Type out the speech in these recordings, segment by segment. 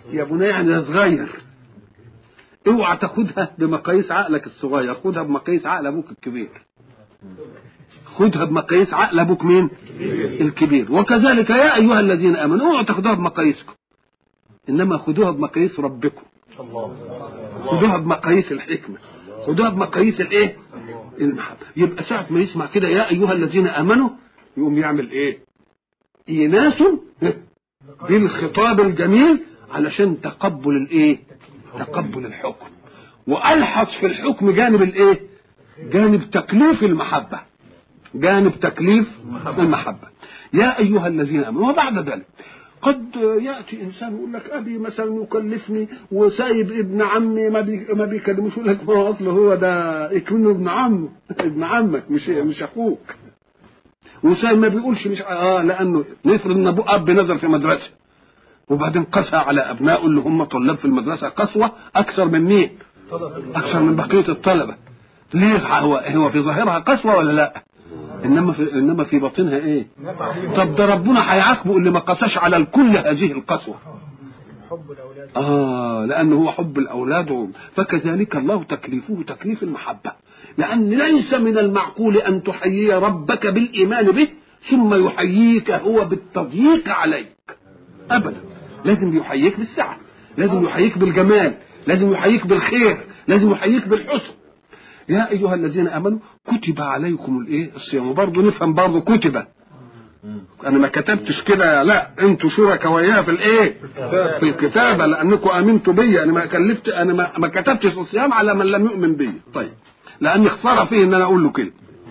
يا بني يعني ده صغير اوعى تاخدها بمقاييس عقلك الصغير خدها بمقاييس عقل ابوك الكبير خدها بمقاييس عقل ابوك مين الكبير وكذلك يا ايها الذين امنوا اوعوا تاخدوها بمقاييسكم انما خدوها بمقاييس ربكم خدوها بمقاييس الحكمه خدوها بمقاييس الايه المحبه يبقى ساعه ما يسمع كده يا ايها الذين امنوا يقوم يعمل ايه ايناس بالخطاب الجميل علشان تقبل الايه تقبل الحكم والحظ في الحكم جانب الايه جانب تكليف المحبه جانب تكليف المحبه يا ايها الذين امنوا وبعد ذلك قد ياتي انسان يقول لك ابي مثلا يكلفني وسايب ابن عمي ما بي ما بيكلموش يقول لك ما هو اصله هو ده اكمنه ابن عمه ابن عمك مش مش اخوك وسايب ما بيقولش مش اه لانه نفرض ان ابوه اب نزل في مدرسه وبعدين قسى على ابنائه اللي هم طلاب في المدرسه قسوه اكثر من مين؟ اكثر من بقيه الطلبه ليه هو هو في ظاهرها قسوه ولا لا؟ انما في انما في باطنها ايه؟ طب ده ربنا هيعاقبه اللي ما قساش على الكل هذه القسوه. حب الاولاد اه لانه هو حب الاولاد فكذلك الله تكليفه تكليف المحبه. لان ليس من المعقول ان تحيي ربك بالايمان به ثم يحييك هو بالتضييق عليك. ابدا لازم يحييك بالسعه، لازم يحييك بالجمال، لازم يحييك بالخير، لازم يحييك بالحسن. يا ايها الذين امنوا كتب عليكم الايه الصيام وبرضه نفهم برضه كتب انا ما كتبتش كده لا انتوا شركاء وياها في الايه في الكتابه لانكم امنتوا بي انا ما كلفت انا ما, ما كتبتش الصيام على من لم يؤمن بي طيب لاني خساره فيه ان انا اقول له كده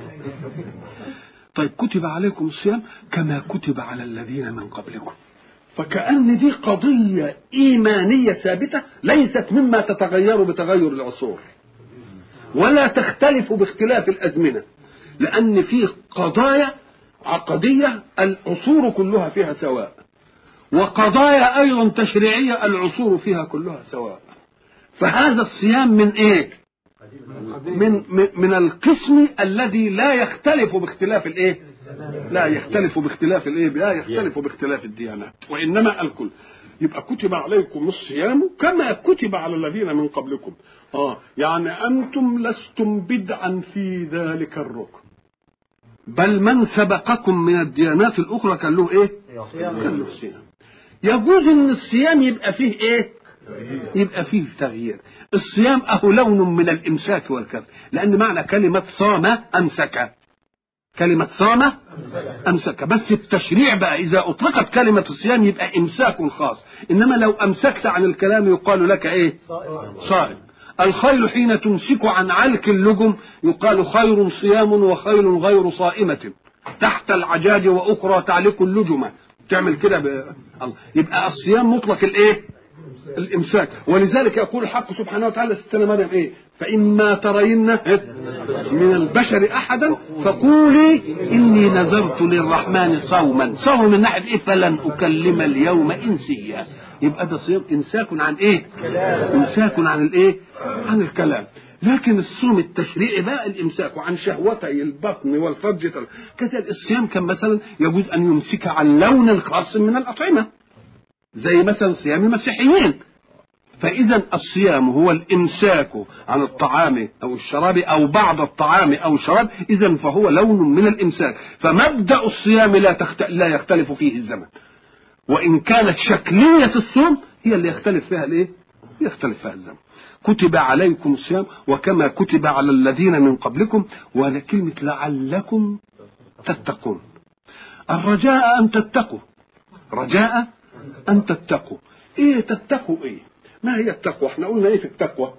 طيب كتب عليكم الصيام كما كتب على الذين من قبلكم فكأن دي قضية إيمانية ثابتة ليست مما تتغير بتغير العصور ولا تختلف باختلاف الازمنه لان في قضايا عقديه العصور كلها فيها سواء وقضايا ايضا تشريعيه العصور فيها كلها سواء فهذا الصيام من ايه من من, من القسم الذي لا يختلف باختلاف الايه لا يختلف باختلاف الايه لا يختلف باختلاف الديانات وانما الكل يبقى كتب عليكم الصيام كما كتب على الذين من قبلكم اه يعني انتم لستم بدعا في ذلك الركن بل من سبقكم من الديانات الاخرى كان له ايه كان له صيام يجوز ان الصيام يبقى فيه ايه يبقى فيه تغيير الصيام اهو لون من الامساك والكف لان معنى كلمه صام امسك كلمة صام أمسك بس التشريع بقى إذا أطلقت كلمة الصيام يبقى إمساك خاص إنما لو أمسكت عن الكلام يقال لك إيه صائم الخيل حين تمسك عن علك اللجم يقال خير صيام وخيل غير صائمة تحت العجاج وأخرى تعلق اللجمة تعمل كده ب... يبقى الصيام مطلق الإيه الإمساك ولذلك يقول الحق سبحانه وتعالى ستنا مريم إيه فإما ترين من البشر أحدا فقولي إني نذرت للرحمن صوما صوم من ناحية إيه فلن أكلم اليوم إنسيا يبقى ده صيام إمساك عن إيه إمساك عن الإيه عن الكلام لكن الصوم التشريعي بقى الامساك عن شهوتي البطن والفرج كذلك الصيام كان مثلا يجوز ان يمسك عن لون خاص من الاطعمه زي مثلا صيام المسيحيين فإذا الصيام هو الإمساك عن الطعام أو الشراب أو بعض الطعام أو الشراب إذا فهو لون من الإمساك فمبدأ الصيام لا, تخت... لا يختلف فيه الزمن وإن كانت شكلية الصوم هي اللي يختلف فيها الإيه؟ يختلف فيها الزمن كتب عليكم الصيام وكما كتب على الذين من قبلكم ولكلمة لعلكم تتقون الرجاء أن تتقوا رجاء أن تتقوا إيه تتقوا إيه ما هي التقوى احنا قلنا ايه في التقوى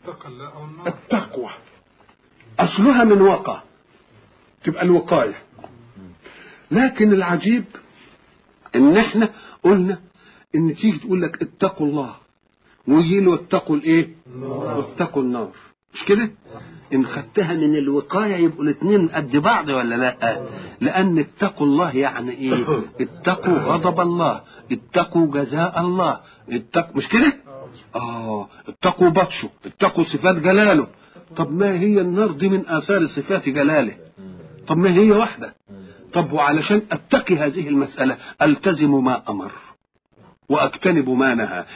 التقوى اصلها من وقى تبقى الوقايه لكن العجيب ان احنا قلنا ان تيجي تقول لك اتقوا الله ويجي له اتقوا الايه واتقوا النار مش كده ان خدتها من الوقايه يبقوا الاثنين قد بعض ولا لا لان اتقوا الله يعني ايه اتقوا غضب الله اتقوا جزاء الله اتقوا مش كده اه اتقوا بطشه اتقوا صفات جلاله طب ما هي النار دي من اثار صفات جلاله طب ما هي واحده طب وعلشان اتقي هذه المساله التزم ما امر واجتنب ما نهى